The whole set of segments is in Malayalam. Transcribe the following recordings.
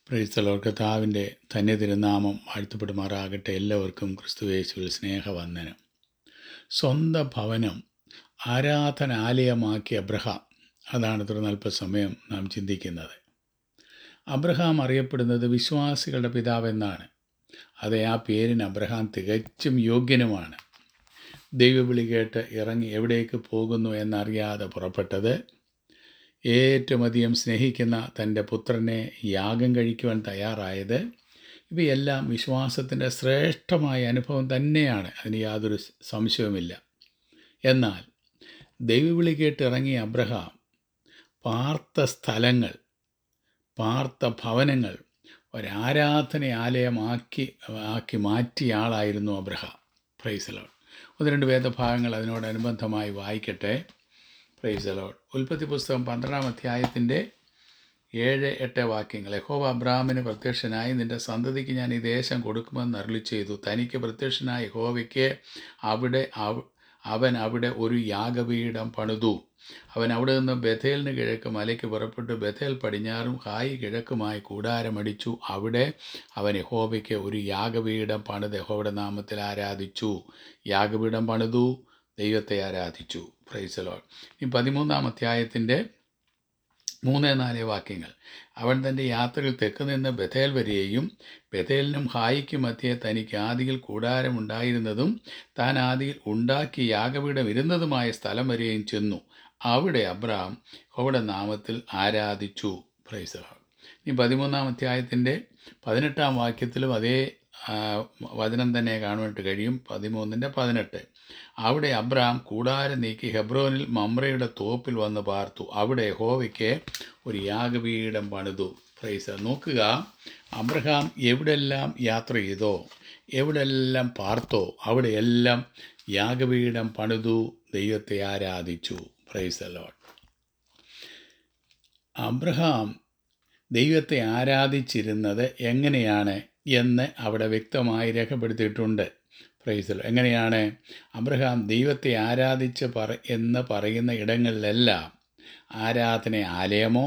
പ്രൈസ്തലോർ കർത്താവിൻ്റെ തന്നെ തിരുനാമം വാഴ്ത്തപ്പെടുമാറാകട്ടെ എല്ലാവർക്കും ക്രിസ്തുവേശുവിൽ സ്നേഹവന്ദനം സ്വന്തം ഭവനം ആരാധനാലയമാക്കിയ അബ്രഹാം അതാണ് തുടർന്ന് അല്പസമയം നാം ചിന്തിക്കുന്നത് അബ്രഹാം അറിയപ്പെടുന്നത് വിശ്വാസികളുടെ പിതാവെന്നാണ് അതെ ആ പേരിന് അബ്രഹാം തികച്ചും യോഗ്യനുമാണ് ദൈവവിളി കേട്ട് ഇറങ്ങി എവിടേക്ക് പോകുന്നു എന്നറിയാതെ പുറപ്പെട്ടത് ഏറ്റവും അധികം സ്നേഹിക്കുന്ന തൻ്റെ പുത്രനെ യാഗം കഴിക്കുവാൻ തയ്യാറായത് ഇവയെല്ലാം വിശ്വാസത്തിൻ്റെ ശ്രേഷ്ഠമായ അനുഭവം തന്നെയാണ് അതിന് യാതൊരു സംശയവുമില്ല എന്നാൽ ദൈവവിളി കേട്ട് ഇറങ്ങിയ അബ്രഹാം പാർത്ത സ്ഥലങ്ങൾ പാർത്ത ഭവനങ്ങൾ ഒരാരാധനയാലയമാക്കി ആക്കി മാറ്റിയ ആളായിരുന്നു അബ്രഹാം പ്രൈസലോൺ ഒന്ന് രണ്ട് വേദഭാഗങ്ങൾ അതിനോടനുബന്ധമായി വായിക്കട്ടെ പ്രൈസ് അലോഡ് ഉൽപ്പത്തി പുസ്തകം പന്ത്രണ്ടാം അധ്യായത്തിൻ്റെ ഏഴ് എട്ട് വാക്യങ്ങൾ യഹോവ അബ്രാമിന് പ്രത്യക്ഷനായി നിന്റെ സന്തതിക്ക് ഞാൻ ഈ ദേശം കൊടുക്കുമെന്ന് അരുളി ചെയ്തു തനിക്ക് പ്രത്യക്ഷനായ യഹോവയ്ക്ക് അവിടെ അവ- അവൻ അവിടെ ഒരു യാഗപീഠം പണിതു അവൻ അവിടെ നിന്ന് ബഥേലിന് കിഴക്ക് മലയ്ക്ക് പുറപ്പെട്ടു ബഥേൽ പടിഞ്ഞാറും ഹായി കിഴക്കുമായി കൂടാരമടിച്ചു അവിടെ അവൻ യഹോവയ്ക്ക് ഒരു യാഗപീഠം പണിത് യഹോവയുടെ നാമത്തിൽ ആരാധിച്ചു യാഗപീഠം പണിതു ദൈവത്തെ ആരാധിച്ചു പ്രൈസലോൾ ഈ പതിമൂന്നാം അധ്യായത്തിൻ്റെ മൂന്ന് നാല് വാക്യങ്ങൾ അവൻ തൻ്റെ യാത്രയിൽ തെക്ക് നിന്ന് ബഥേൽ വരെയും ബഥേലിനും ഹായിക്കും മധ്യേ തനിക്ക് ആദിയിൽ കൂടാരമുണ്ടായിരുന്നതും താൻ ആദിയിൽ ഉണ്ടാക്കി യാഗപീഠം ഇരുന്നതുമായ സ്ഥലം വരെയും ചെന്നു അവിടെ അബ്രാം അവിടെ നാമത്തിൽ ആരാധിച്ചു പ്രൈസലോൾ ഈ പതിമൂന്നാം അധ്യായത്തിൻ്റെ പതിനെട്ടാം വാക്യത്തിലും അതേ ആ, വചനം തന്നെ കാണുവാനായിട്ട് കഴിയും പതിമൂന്നിൻ്റെ പതിനെട്ട് അവിടെ അബ്രാം കൂടാരം നീക്കി ഹെബ്രോനിൽ മമ്രയുടെ തോപ്പിൽ വന്ന് പാർത്തു അവിടെ ഹോവയ്ക്ക് ഒരു യാഗപീഠം പണിതു പ്രൈസ് നോക്കുക അബ്രഹാം എവിടെല്ലാം യാത്ര ചെയ്തോ എവിടെല്ലാം പാർത്തോ അവിടെയെല്ലാം യാഗപീഠം പണിതു ദൈവത്തെ ആരാധിച്ചു പ്രൈസ് ലോഡ് അബ്രഹാം ദൈവത്തെ ആരാധിച്ചിരുന്നത് എങ്ങനെയാണ് എന്ന് അവിടെ വ്യക്തമായി രേഖപ്പെടുത്തിയിട്ടുണ്ട് പ്രൈസൽ എങ്ങനെയാണ് അബ്രഹാം ദൈവത്തെ ആരാധിച്ച് പറ എന്ന് പറയുന്ന ഇടങ്ങളിലെല്ലാം ആരാധന ആലയമോ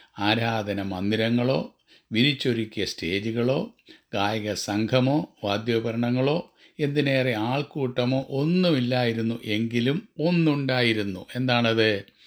ആരാധന മന്ദിരങ്ങളോ വിരിച്ചൊരുക്കിയ സ്റ്റേജുകളോ ഗായക സംഘമോ വാദ്യോപകരണങ്ങളോ എന്തിനേറെ ആൾക്കൂട്ടമോ ഒന്നുമില്ലായിരുന്നു എങ്കിലും ഒന്നുണ്ടായിരുന്നു എന്താണത്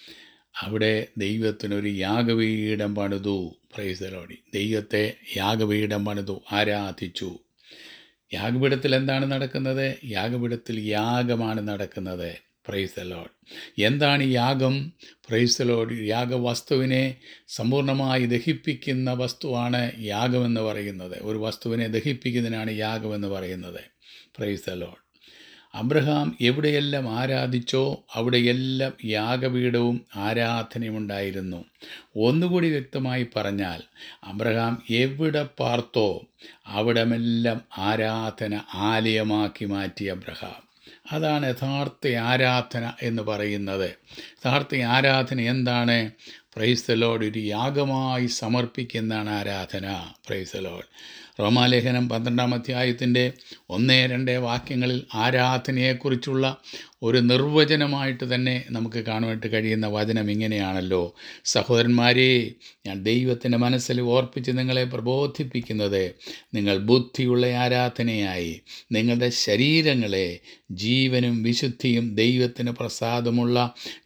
അവിടെ ദൈവത്തിനൊരു യാഗപീഠം പണിതു പ്രൈസലോടി ദൈവത്തെ യാഗപീഠം പണിതു ആരാധിച്ചു യാഗപീഠത്തിൽ എന്താണ് നടക്കുന്നത് യാഗപീഠത്തിൽ യാഗമാണ് നടക്കുന്നത് പ്രൈസലോഡ് എന്താണ് ഈ യാഗം പ്രൈസലോഡ് യാഗവസ്തുവിനെ സമ്പൂർണ്ണമായി ദഹിപ്പിക്കുന്ന വസ്തുവാണ് യാഗമെന്ന് പറയുന്നത് ഒരു വസ്തുവിനെ ദഹിപ്പിക്കുന്നതിനാണ് യാഗമെന്ന് പറയുന്നത് പ്രൈസലോഡ് അബ്രഹാം എവിടെയെല്ലാം ആരാധിച്ചോ അവിടെയെല്ലാം യാഗപീഠവും ആരാധനയുമുണ്ടായിരുന്നു ഒന്നുകൂടി വ്യക്തമായി പറഞ്ഞാൽ അബ്രഹാം എവിടെ പാർത്തോ അവിടമെല്ലാം ആരാധന ആലയമാക്കി മാറ്റി അബ്രഹാം അതാണ് യഥാർത്ഥ ആരാധന എന്ന് പറയുന്നത് യഥാർത്ഥ ആരാധന എന്താണ് പ്രൈസ്തലോട് ഒരു യാഗമായി സമർപ്പിക്കുന്നതാണ് ആരാധന പ്രൈസ്തലോട് റോമാലേഖനം പന്ത്രണ്ടാം അധ്യായത്തിൻ്റെ ഒന്ന് രണ്ട് വാക്യങ്ങളിൽ ആരാധനയെക്കുറിച്ചുള്ള ഒരു നിർവചനമായിട്ട് തന്നെ നമുക്ക് കാണുവാനായിട്ട് കഴിയുന്ന വചനം ഇങ്ങനെയാണല്ലോ സഹോദരന്മാരെ ഞാൻ ദൈവത്തിൻ്റെ മനസ്സിൽ ഓർപ്പിച്ച് നിങ്ങളെ പ്രബോധിപ്പിക്കുന്നത് നിങ്ങൾ ബുദ്ധിയുള്ള ആരാധനയായി നിങ്ങളുടെ ശരീരങ്ങളെ ജീവനും വിശുദ്ധിയും ദൈവത്തിന് പ്രസാദമുള്ള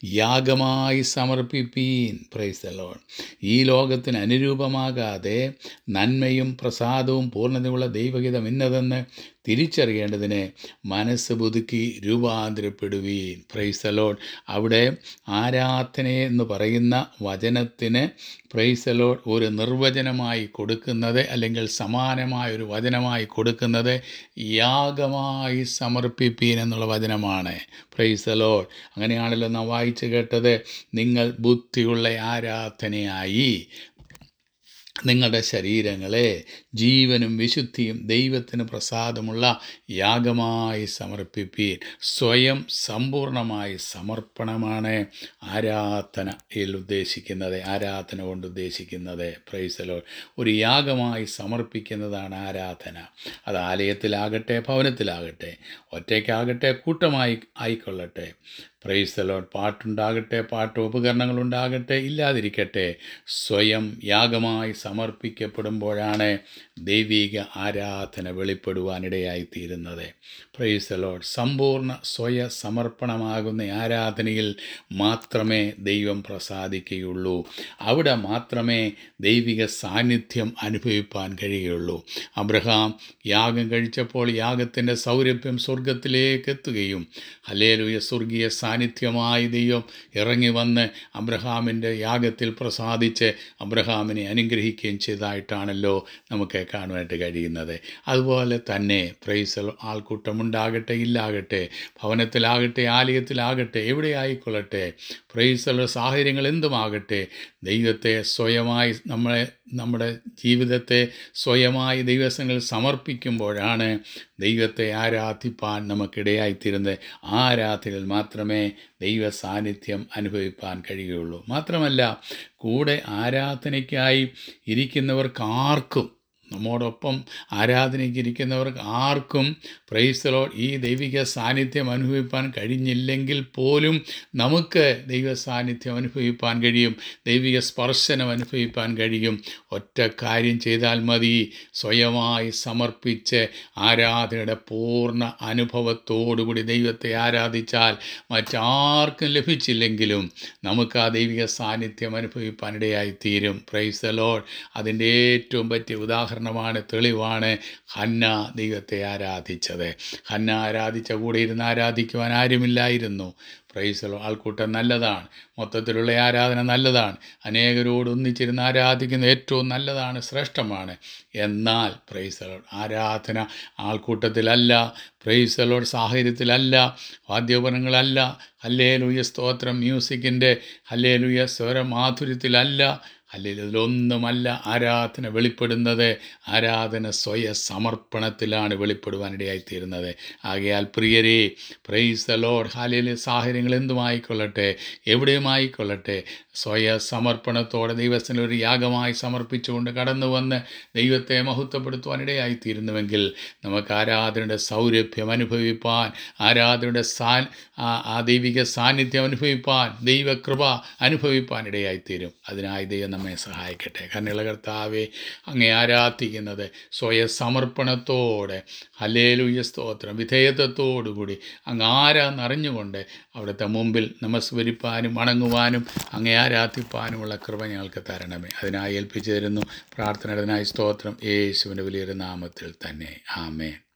യാഗമായി സമർപ്പിപ്പീൻ പ്രൈസലോൺ ഈ ലോകത്തിന് അനുരൂപമാകാതെ നന്മയും പ്രസാദവും പൂർണ്ണതയുള്ള ദൈവഹിതം ഇന്നതെന്ന് തിരിച്ചറിയേണ്ടതിന് മനസ്സ് പുതുക്കി രൂപാന്തരപ്പെടുവീൻ പ്രൈസലോൺ അവിടെ ആരാധന എന്ന് പറയുന്ന വചനത്തിന് പ്രൈസലോൺ ഒരു നിർവചനമായി കൊടുക്കുന്നത് അല്ലെങ്കിൽ സമാനമായ ഒരു വചനമായി കൊടുക്കുന്നത് യാഗമായി സമർപ്പിപ്പീൻ എന്നുള്ള വചനമാണ് പ്രൈസലോൺ അങ്ങനെയാണല്ലോ നാം വായിച്ചു കേട്ടത് നിങ്ങൾ ബുദ്ധിയുള്ള ആരാധനയായി നിങ്ങളുടെ ശരീരങ്ങളെ ജീവനും വിശുദ്ധിയും ദൈവത്തിന് പ്രസാദമുള്ള യാഗമായി സമർപ്പിപ്പീൻ സ്വയം സമ്പൂർണമായ സമർപ്പണമാണ് ആരാധനയിൽ ഉദ്ദേശിക്കുന്നത് ആരാധന കൊണ്ട് ഉദ്ദേശിക്കുന്നത് പ്രൈസലോ ഒരു യാഗമായി സമർപ്പിക്കുന്നതാണ് ആരാധന അത് ആലയത്തിലാകട്ടെ ഭവനത്തിലാകട്ടെ ഒറ്റയ്ക്കാകട്ടെ കൂട്ടമായി ആയിക്കൊള്ളട്ടെ പ്രൈസലോൺ പാട്ടുണ്ടാകട്ടെ പാട്ട് ഉപകരണങ്ങളുണ്ടാകട്ടെ ഇല്ലാതിരിക്കട്ടെ സ്വയം യാഗമായി സമർപ്പിക്കപ്പെടുമ്പോഴാണ് ദൈവിക ആരാധന വെളിപ്പെടുവാനിടയായി തീരുന്നത് പ്രൈസലോഡ് സമ്പൂർണ്ണ സ്വയ സമർപ്പണമാകുന്ന ആരാധനയിൽ മാത്രമേ ദൈവം പ്രസാദിക്കുകയുള്ളൂ അവിടെ മാത്രമേ ദൈവിക സാന്നിധ്യം അനുഭവിപ്പാൻ കഴിയുള്ളൂ അബ്രഹാം യാഗം കഴിച്ചപ്പോൾ യാഗത്തിൻ്റെ സൗരഭ്യം സ്വർഗത്തിലേക്ക് എത്തുകയും ഹലേലുയ സ്വർഗീയ സാന്നിധ്യമായി ദൈവം ഇറങ്ങി വന്ന് അബ്രഹാമിൻ്റെ യാഗത്തിൽ പ്രസാദിച്ച് അബ്രഹാമിനെ അനുഗ്രഹിക്കുകയും ചെയ്തതായിട്ടാണല്ലോ നമുക്ക് കാണുവാനായിട്ട് കഴിയുന്നത് അതുപോലെ തന്നെ പ്രൈസൽ ആൾക്കൂട്ടമുണ്ടാകട്ടെ ഇല്ലാകട്ടെ ഭവനത്തിലാകട്ടെ ആലയത്തിലാകട്ടെ എവിടെ ആയിക്കൊള്ളട്ടെ പ്രൈസൽ സാഹചര്യങ്ങൾ എന്തുമാകട്ടെ ദൈവത്തെ സ്വയമായി നമ്മളെ നമ്മുടെ ജീവിതത്തെ സ്വയമായി ദൈവസങ്ങൾ സമർപ്പിക്കുമ്പോഴാണ് ദൈവത്തെ ആരാധിപ്പാൻ നമുക്കിടയായിത്തീരുന്നത് ആ ആരാധനയിൽ മാത്രമേ ദൈവ സാന്നിധ്യം അനുഭവിപ്പാൻ കഴിയുകയുള്ളൂ മാത്രമല്ല കൂടെ ആരാധനയ്ക്കായി ഇരിക്കുന്നവർക്ക് ആർക്കും നമ്മോടൊപ്പം ആരാധനയ്ക്ക് ഇരിക്കുന്നവർക്ക് ആർക്കും പ്രൈസലോ ഈ ദൈവിക സാന്നിധ്യം അനുഭവിപ്പാൻ കഴിഞ്ഞില്ലെങ്കിൽ പോലും നമുക്ക് ദൈവ സാന്നിധ്യം അനുഭവിപ്പാൻ കഴിയും ദൈവിക സ്പർശനം അനുഭവിപ്പാൻ കഴിയും ഒറ്റ കാര്യം ചെയ്താൽ മതി സ്വയമായി സമർപ്പിച്ച് ആരാധനയുടെ പൂർണ്ണ അനുഭവത്തോടുകൂടി ദൈവത്തെ ആരാധിച്ചാൽ മറ്റാർക്കും ലഭിച്ചില്ലെങ്കിലും നമുക്ക് ആ ദൈവിക സാന്നിധ്യം അനുഭവിപ്പാനിടയായി തീരും പ്രൈസ് ലോഡ് അതിൻ്റെ ഏറ്റവും പറ്റിയ ഉദാഹരണമാണ് തെളിവാണ് ഹന്ന ദൈവത്തെ ആരാധിച്ചത് ഹന്ന ആരാധിച്ച കൂടെ ഇരുന്ന് ആരാധിക്കുവാൻ ആരുമില്ലായിരുന്നു പ്രൈസലോ ആൾക്കൂട്ടം നല്ലതാണ് മൊത്തത്തിലുള്ള ആരാധന നല്ലതാണ് അനേകരോട് ഒന്നിച്ചിരുന്ന് ആരാധിക്കുന്ന ഏറ്റവും നല്ലതാണ് ശ്രേഷ്ഠമാണ് എന്നാൽ പ്രൈസലോ ആരാധന ആൾക്കൂട്ടത്തിലല്ല പ്രൈസലോട് സാഹചര്യത്തിലല്ല വാദ്യോപകരണങ്ങളല്ല ഹല്ലേലൂയ സ്തോത്രം മ്യൂസിക്കിൻ്റെ ഹല്ലേലൂയ സ്വരമാധുര്യത്തിലല്ല അല്ലെങ്കിൽ ഇതിലൊന്നുമല്ല ആരാധന വെളിപ്പെടുന്നത് ആരാധന സ്വയ സമർപ്പണത്തിലാണ് വെളിപ്പെടുവാനിടയായിത്തീരുന്നത് ആകയാൽ പ്രിയരെ പ്രൈസ് ദ ലോഡ് ഹാലയിലെ സാഹചര്യങ്ങൾ എന്തുമായിക്കൊള്ളട്ടെ എവിടെയുമായിക്കൊള്ളട്ടെ സ്വയ സമർപ്പണത്തോടെ ദൈവത്തിന് ഒരു യാഗമായി സമർപ്പിച്ചുകൊണ്ട് കടന്നു വന്ന് ദൈവത്തെ മഹത്വപ്പെടുത്തുവാനിടയായിത്തീരുന്നുവെങ്കിൽ നമുക്ക് ആരാധനയുടെ സൗരഭ്യം അനുഭവിപ്പാൻ ആരാധനയുടെ സാ ആ- ആ ദൈവിക സാന്നിധ്യം അനുഭവിപ്പാൻ ദൈവകൃപ അനുഭവിപ്പാൻ ഇടയായിത്തീരും അതിനായി ദൈവം നമ്മെ സഹായിക്കട്ടെ കണ്ണുള്ള കർത്താവെ അങ്ങേ ആരാധിക്കുന്നത് സ്വയ സമർപ്പണത്തോടെ ഹലേലുയ സ്തോത്രം വിധേയത്വത്തോടുകൂടി അങ്ങ് ആരാന്നറിഞ്ഞുകൊണ്ട് അവിടുത്തെ മുമ്പിൽ നമസ്കരിപ്പാനും വണങ്ങുവാനും അങ്ങേ ആരാധിപ്പാനുമുള്ള കൃപ ഞങ്ങൾക്ക് തരണമേ അതിനായി ഏൽപ്പിച്ചു തരുന്നു പ്രാർത്ഥനയുടേതിനായി സ്തോത്രം യേശുവിൻ്റെ വലിയൊരു നാമത്തിൽ തന്നെ ആമേൻ